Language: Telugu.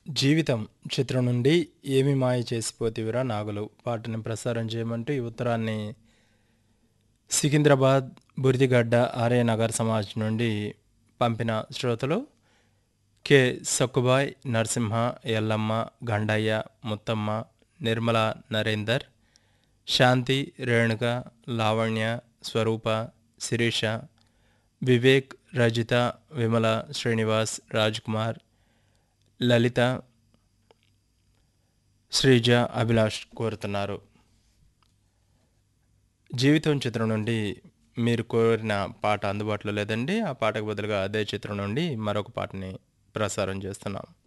జీవితం చిత్రం నుండి ఏమి మాయ చేసిపోతివిరా నాగులు పాటని ప్రసారం చేయమంటూ ఈ ఉత్తరాన్ని సికింద్రాబాద్ బురిదిగడ్డ ఆర్య నగర్ సమాజ్ నుండి పంపిన శ్రోతలు కె సక్కుబాయ్ నరసింహ ఎల్లమ్మ గండయ్య ముత్తమ్మ నిర్మల నరేందర్ శాంతి రేణుక లావణ్య స్వరూప శిరీష వివేక్ రజిత విమల శ్రీనివాస్ రాజ్ కుమార్ లలిత శ్రీజ అభిలాష్ కోరుతున్నారు జీవితం చిత్రం నుండి మీరు కోరిన పాట అందుబాటులో లేదండి ఆ పాటకు బదులుగా అదే చిత్రం నుండి మరొక పాటని ప్రసారం చేస్తున్నాం